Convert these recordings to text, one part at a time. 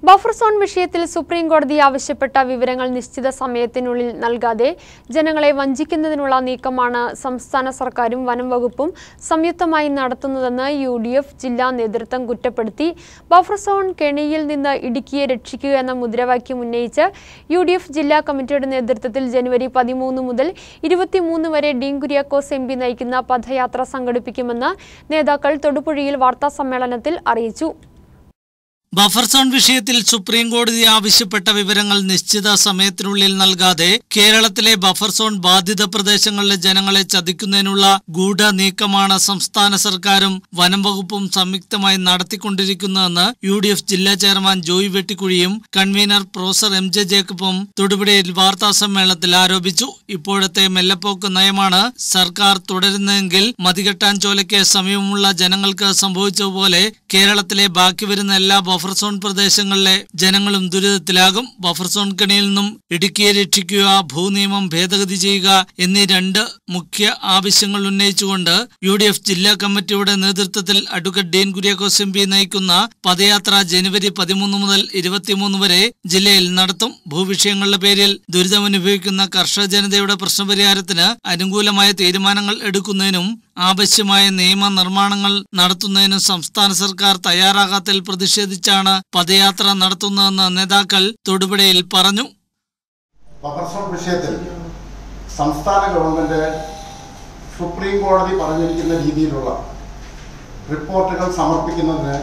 buffer zone വിഷയത്തിൽ supreme കോടതി ആവശ്യപ്പെട്ട വിവരങ്ങൾ നിശ്ചിത സമയത്തിനുള്ളിൽ നൽകാതെ ജനങ്ങളെ വഞ്ചിക്കുന്നതിനുള്ള നീക്കമാണ് സംസ്ഥാന സർക്കാരും വനം വകുപ്പും സംയുക്തമായി നടത്തുന്നതെന്ന് യു ഡി എഫ് ജില്ലാ നേതൃത്വം കുറ്റപ്പെടുത്തി ബഫർ സോൺ കെണിയിൽ നിന്ന് ഇടുക്കിയെ രക്ഷിക്കുക എന്ന മുദ്രാവാക്യം ഉന്നയിച്ച് യു ഡി എഫ് ജില്ലാ കമ്മിറ്റിയുടെ നേതൃത്വത്തിൽ ജനുവരി പതിമൂന്ന് മുതൽ ഇരുപത്തിമൂന്ന് വരെ ഡീൻ കുര്യാക്കോസ് എം പി നയിക്കുന്ന പദയാത്ര സംഘടിപ്പിക്കുമെന്ന് നേതാക്കൾ തൊടുപുഴയിൽ വാർത്താസമ്മേളനത്തിൽ അറിയിച്ചു ബഫർ സോൺ വിഷയത്തിൽ സുപ്രീം കോടതി ആവശ്യപ്പെട്ട വിവരങ്ങൾ നിശ്ചിത സമയത്തിനുള്ളിൽ നൽകാതെ കേരളത്തിലെ ബഫർ സോൺ ബാധിത പ്രദേശങ്ങളിലെ ജനങ്ങളെ ചതിക്കുന്നതിനുള്ള ഗൂഢ നീക്കമാണ് സംസ്ഥാന സർക്കാരും വനം വകുപ്പും സംയുക്തമായി നടത്തിക്കൊണ്ടിരിക്കുന്നതെന്ന് യു ഡി എഫ് ജില്ലാ ചെയർമാൻ ജോയ് വെട്ടിക്കുഴിയും കൺവീനർ പ്രൊഫസർ എം ജെ ജേക്കബും തൊടുപുഴയിൽ വാർത്താ സമ്മേളനത്തിൽ ആരോപിച്ചു ഇപ്പോഴത്തെ മെല്ലപ്പോക്ക് നയമാണ് സർക്കാർ തുടരുന്നതെങ്കിൽ മതികെട്ടാൻ ചോലയ്ക്ക് സമീപമുള്ള ജനങ്ങൾക്ക് സംഭവിച്ചതുപോലെ കേരളത്തിലെ ബാക്കി വരുന്ന എല്ലാ ബഫർ സോൺ പ്രദേശങ്ങളിലെ ജനങ്ങളും ദുരിതത്തിലാകും ബഫർ സോൺ കെണിയിൽ നിന്നും ഇടുക്കിയെ രക്ഷിക്കുക ഭൂനിയമം ഭേദഗതി ചെയ്യുക എന്നീ രണ്ട് മുഖ്യ ആവശ്യങ്ങൾ ഉന്നയിച്ചുകൊണ്ട് യു ഡി എഫ് ജില്ലാ കമ്മിറ്റിയുടെ നേതൃത്വത്തിൽ advocate Dean Kuriakose M P നയിക്കുന്ന പദയാത്ര ജനുവരി പതിമൂന്ന് മുതൽ ഇരുപത്തിമൂന്ന് വരെ ജില്ലയിൽ നടത്തും ഭൂവിഷയങ്ങളുടെ പേരിൽ ദുരിതമനുഭവിക്കുന്ന കർഷക ജനതയുടെ പ്രശ്നപരിഹാരത്തിന് അനുകൂലമായ തീരുമാനങ്ങൾ എടുക്കുന്നതിനും ആവശ്യമായ നിയമ നിർമ്മാണങ്ങൾ നടത്തുന്നതിനും സംസ്ഥാന സർക്കാർ തയ്യാറാകാത്തതിൽ പ്രതിഷേധിച്ചാണ് പദയാത്ര നടത്തുന്നതെന്ന് നേതാക്കൾ തൊടുപുഴയിൽ പറഞ്ഞു ബഫർ സോൺ വിഷയത്തിൽ സംസ്ഥാന ഗവൺമെന്റ് സുപ്രീം കോടതി പറഞ്ഞിരിക്കുന്ന രീതിയിലുള്ള റിപ്പോർട്ടുകൾ സമർപ്പിക്കുന്നതിന്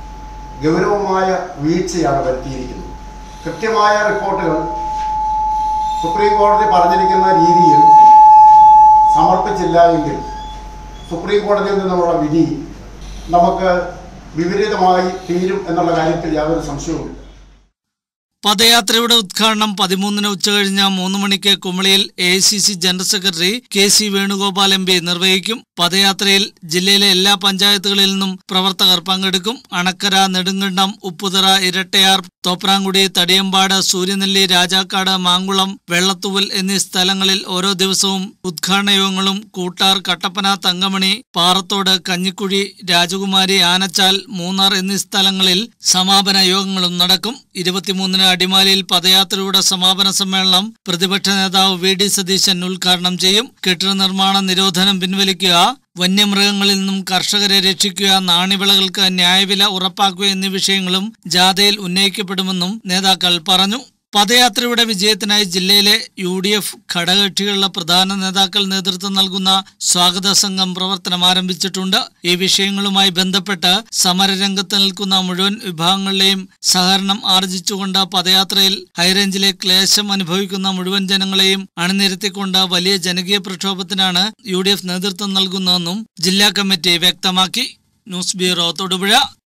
ഗൗരവമായ വീഴ്ചയാണ് വരുത്തിയിരിക്കുന്നത് കൃത്യമായ റിപ്പോർട്ടുകൾ സുപ്രീം കോടതി പറഞ്ഞിരിക്കുന്ന രീതിയിൽ സമർപ്പിച്ചില്ല എങ്കിൽ സുപ്രീം കോടതിയിൽ നിന്നുള്ള വിധി നമുക്ക് വിപരീതമായി തീരും എന്നുള്ള കാര്യത്തിൽ യാതൊരു സംശയവുമില്ല പദയാത്രയുടെ ഉദ്ഘാടനം പതിമൂന്നിന് ഉച്ചകഴിഞ്ഞ് മൂന്ന് മണിക്ക് കുമളിയിൽ A general secretary K C Venugopal M P നിർവഹിക്കും പദയാത്രയിൽ ജില്ലയിലെ എല്ലാ പഞ്ചായത്തുകളിൽ നിന്നും പ്രവർത്തകർ പങ്കെടുക്കും അണക്കര നെടുങ്കണ്ടം ഉപ്പുതറ ഇരട്ടയാർ തോപ്രാങ്കുടി തടിയമ്പാട് സൂര്യനെല്ലി രാജാക്കാട് മാങ്കുളം വെള്ളത്തൂവൽ എന്നീ സ്ഥലങ്ങളിൽ ഓരോ ദിവസവും ഉദ്ഘാടന യോഗങ്ങളും കൂട്ടാർ കട്ടപ്പന തങ്കമണി പാറത്തോട് കഞ്ഞിക്കുഴി രാജകുമാരി ആനച്ചാൽ മൂന്നാർ എന്നീ സ്ഥലങ്ങളിൽ സമാപന യോഗങ്ങളും നടക്കും ഇരുപത്തിമൂന്നിന് അടിമാലിയിൽ പദയാത്രയുടെ സമാപന സമ്മേളനം പ്രതിപക്ഷ നേതാവ് വി ഡി സതീശൻ ഉദ്ഘാടനം ചെയ്യും കെട്ടിട നിർമ്മാണ നിരോധനം പിൻവലിക്കുക വന്യമൃഗങ്ങളിൽ നിന്നും കർഷകരെ രക്ഷിക്കുക നാണ്യവിളകൾക്ക് ന്യായവില ഉറപ്പാക്കുക എന്നീ വിഷയങ്ങളും ജാഥയിൽ ഉന്നയിക്കപ്പെടുമെന്നും നേതാക്കൾ പറഞ്ഞു പദയാത്രയുടെ വിജയത്തിനായി ജില്ലയിലെ യു ഡി എഫ് ഘടകകക്ഷികളുടെ പ്രധാന നേതാക്കൾ നേതൃത്വം നൽകുന്ന സ്വാഗത സംഘം പ്രവർത്തനം ആരംഭിച്ചിട്ടുണ്ട് ഈ വിഷയങ്ങളുമായി ബന്ധപ്പെട്ട് സമരരംഗത്ത് നിൽക്കുന്ന മുഴുവൻ വിഭാഗങ്ങളുടെയും സഹകരണം ആർജിച്ചുകൊണ്ട് പദയാത്രയിൽ ഹൈറേഞ്ചിലെ ക്ലേശം അനുഭവിക്കുന്ന മുഴുവൻ ജനങ്ങളെയും അണിനിരത്തിക്കൊണ്ട് വലിയ ജനകീയ പ്രക്ഷോഭത്തിനാണ് യു നേതൃത്വം നൽകുന്നതെന്നും ജില്ലാ കമ്മിറ്റി വ്യക്തമാക്കി ന്യൂസ് ബ്യൂറോ തൊടുപുഴ